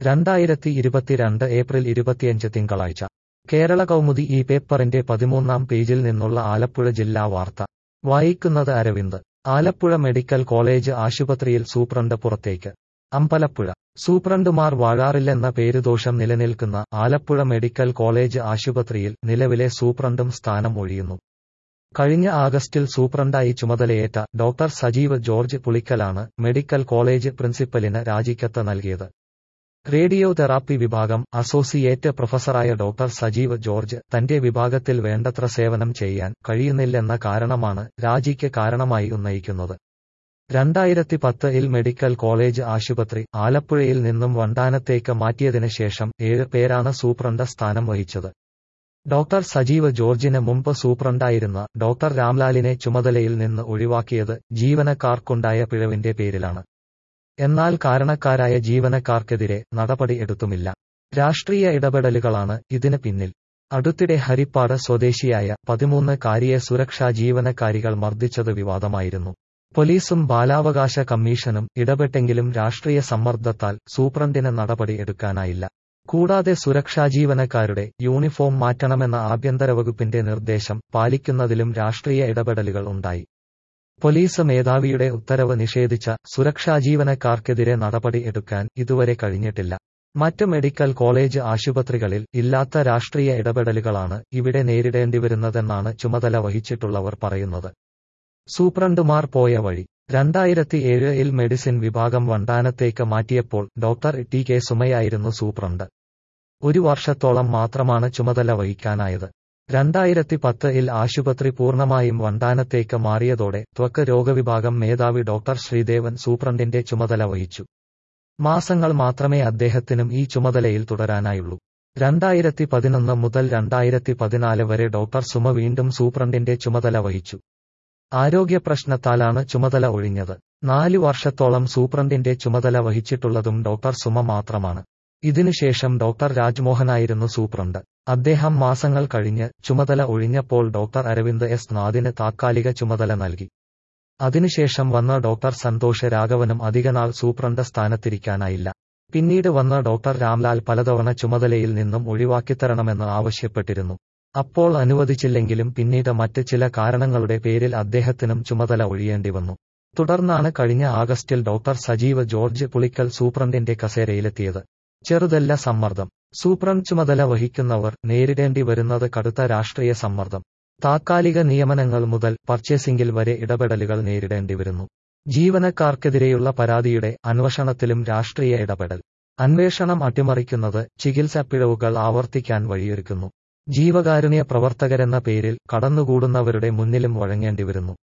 രണ്ടായിരത്തി ഇരുപത്തിരണ്ട് ഏപ്രിൽ ഇരുപത്തിയഞ്ച് തിങ്കളാഴ്ച കേരള കൗമുദി ഈ പേപ്പറിന്റെ പതിമൂന്നാം പേജിൽ നിന്നുള്ള ആലപ്പുഴ ജില്ലാ വാർത്ത വായിക്കുന്നത് അരവിന്ദ് ആലപ്പുഴ മെഡിക്കൽ കോളേജ് ആശുപത്രിയിൽ സൂപ്രണ്ട് പുറത്തേക്ക് അമ്പലപ്പുഴ സൂപ്രണ്ടുമാർ വാഴാറില്ലെന്ന പേരുദോഷം നിലനിൽക്കുന്ന ആലപ്പുഴ മെഡിക്കൽ കോളേജ് ആശുപത്രിയിൽ നിലവിലെ സൂപ്രണ്ടും സ്ഥാനം ഒഴിയുന്നു കഴിഞ്ഞ ആഗസ്റ്റിൽ സൂപ്രണ്ടായി ചുമതലയേറ്റ ഡോക്ടർ സജീവ് ജോർജ് പുളിക്കലാണ് മെഡിക്കൽ കോളേജ് പ്രിൻസിപ്പലിന് രാജിക്കത്ത് നൽകിയത് റേഡിയോ തെറാപ്പി വിഭാഗം അസോസിയേറ്റ് പ്രൊഫസറായ ഡോക്ടർ സജീവ് ജോർജ് തന്റെ വിഭാഗത്തിൽ വേണ്ടത്ര സേവനം ചെയ്യാൻ കഴിയുന്നില്ലെന്ന കാരണമാണ് രാജിക്ക് കാരണമായി ഉന്നയിക്കുന്നത് രണ്ടായിരത്തി പത്തിൽ മെഡിക്കൽ കോളേജ് ആശുപത്രി ആലപ്പുഴയിൽ നിന്നും വണ്ടാനത്തേക്ക് മാറ്റിയതിന് ശേഷം ഏഴ് പേരാണ് സൂപ്രണ്ട് സ്ഥാനം വഹിച്ചത് ഡോക്ടർ സജീവ് ജോർജിന് മുമ്പ് സൂപ്രണ്ടായിരുന്ന ഡോക്ടർ രാംലാലിനെ ചുമതലയിൽ നിന്ന് ഒഴിവാക്കിയത് ജീവനക്കാർക്കുണ്ടായ പിഴവിന്റെ പേരിലാണ് എന്നാൽ കാരണക്കാരായ ജീവനക്കാർക്കെതിരെ നടപടി എടുത്തുമില്ല രാഷ്ട്രീയ ഇടപെടലുകളാണ് ഇതിന് പിന്നിൽ അടുത്തിടെ ഹരിപ്പാട് സ്വദേശിയായ പതിമൂന്ന് കാരിയെ സുരക്ഷാ ജീവനക്കാരികൾ മർദ്ദിച്ചത് വിവാദമായിരുന്നു പോലീസും ബാലാവകാശ കമ്മീഷനും ഇടപെട്ടെങ്കിലും രാഷ്ട്രീയ സമ്മർദ്ദത്താൽ സൂപ്രണ്ടിന് നടപടി എടുക്കാനായില്ല കൂടാതെ സുരക്ഷാ ജീവനക്കാരുടെ യൂണിഫോം മാറ്റണമെന്ന ആഭ്യന്തര വകുപ്പിന്റെ നിർദ്ദേശം പാലിക്കുന്നതിലും രാഷ്ട്രീയ ഇടപെടലുകൾ ഉണ്ടായി പോലീസ് മേധാവിയുടെ ഉത്തരവ് നിഷേധിച്ച സുരക്ഷാ ജീവനക്കാർക്കെതിരെ നടപടി എടുക്കാൻ ഇതുവരെ കഴിഞ്ഞിട്ടില്ല മറ്റ് മെഡിക്കൽ കോളേജ് ആശുപത്രികളിൽ ഇല്ലാത്ത രാഷ്ട്രീയ ഇടപെടലുകളാണ് ഇവിടെ നേരിടേണ്ടിവരുന്നതെന്നാണ് ചുമതല വഹിച്ചിട്ടുള്ളവർ പറയുന്നത് സൂപ്രണ്ടുമാർ പോയ വഴി രണ്ടായിരത്തി ഏഴിൽ മെഡിസിൻ വിഭാഗം വണ്ടാനത്തേക്ക് മാറ്റിയപ്പോൾ ഡോക്ടർ ടി കെ സുമയായിരുന്നു സൂപ്രണ്ട് ഒരു വർഷത്തോളം മാത്രമാണ് ചുമതല വഹിക്കാനായത് രണ്ടായിരത്തി പത്തിൽ ആശുപത്രി പൂർണ്ണമായും വണ്ടാനത്തേക്ക് മാറിയതോടെ ത്വക്ക് രോഗവിഭാഗം മേധാവി ഡോക്ടർ ശ്രീദേവൻ സൂപ്രണ്ടിന്റെ ചുമതല വഹിച്ചു മാസങ്ങൾ മാത്രമേ അദ്ദേഹത്തിനും ഈ ചുമതലയിൽ തുടരാനായുള്ളൂ രണ്ടായിരത്തി പതിനൊന്ന് മുതൽ രണ്ടായിരത്തി പതിനാല് വരെ ഡോക്ടർ സുമ വീണ്ടും സൂപ്രണ്ടിന്റെ ചുമതല വഹിച്ചു ആരോഗ്യ പ്രശ്നത്താലാണ് ചുമതല ഒഴിഞ്ഞത് നാലു വർഷത്തോളം സൂപ്രണ്ടിന്റെ ചുമതല വഹിച്ചിട്ടുള്ളതും ഡോക്ടർ സുമ മാത്രമാണ് ഇതിനുശേഷം ഡോക്ടർ രാജ്മോഹനായിരുന്നു സൂപ്രണ്ട് അദ്ദേഹം മാസങ്ങൾ കഴിഞ്ഞ് ചുമതല ഒഴിഞ്ഞപ്പോൾ ഡോക്ടർ അരവിന്ദ് എസ് നാദിന് താത്കാലിക ചുമതല നൽകി അതിനുശേഷം വന്ന ഡോക്ടർ സന്തോഷ് രാഘവനും അധികനാൾ സൂപ്രണ്ട് സ്ഥാനത്തിരിക്കാനായില്ല പിന്നീട് വന്ന ഡോക്ടർ രാംലാൽ പലതവണ ചുമതലയിൽ നിന്നും ഒഴിവാക്കിത്തരണമെന്ന് ആവശ്യപ്പെട്ടിരുന്നു അപ്പോൾ അനുവദിച്ചില്ലെങ്കിലും പിന്നീട് മറ്റ് ചില കാരണങ്ങളുടെ പേരിൽ അദ്ദേഹത്തിനും ചുമതല ഒഴിയേണ്ടി വന്നു തുടർന്നാണ് കഴിഞ്ഞ ആഗസ്റ്റിൽ ഡോക്ടർ സജീവ് ജോർജ് പുളിക്കൽ സൂപ്രണ്ടിന്റെ കസേരയിലെത്തിയത് ചെറുതല്ല സമ്മർദ്ദം സൂപ്രണ്ട് ചുമതല വഹിക്കുന്നവർ നേരിടേണ്ടി വരുന്നത് കടുത്ത രാഷ്ട്രീയ സമ്മർദ്ദം താത്കാലിക നിയമനങ്ങൾ മുതൽ പർച്ചേസിംഗിൽ വരെ ഇടപെടലുകൾ നേരിടേണ്ടി വരുന്നു ജീവനക്കാർക്കെതിരെയുള്ള പരാതിയുടെ അന്വേഷണത്തിലും രാഷ്ട്രീയ ഇടപെടൽ അന്വേഷണം അട്ടിമറിക്കുന്നത് ചികിത്സാ പിഴവുകൾ ആവർത്തിക്കാൻ വഴിയൊരുക്കുന്നു ജീവകാരുണ്യ പ്രവർത്തകരെന്ന പേരിൽ കടന്നുകൂടുന്നവരുടെ മുന്നിലും വഴങ്ങേണ്ടി വരുന്നു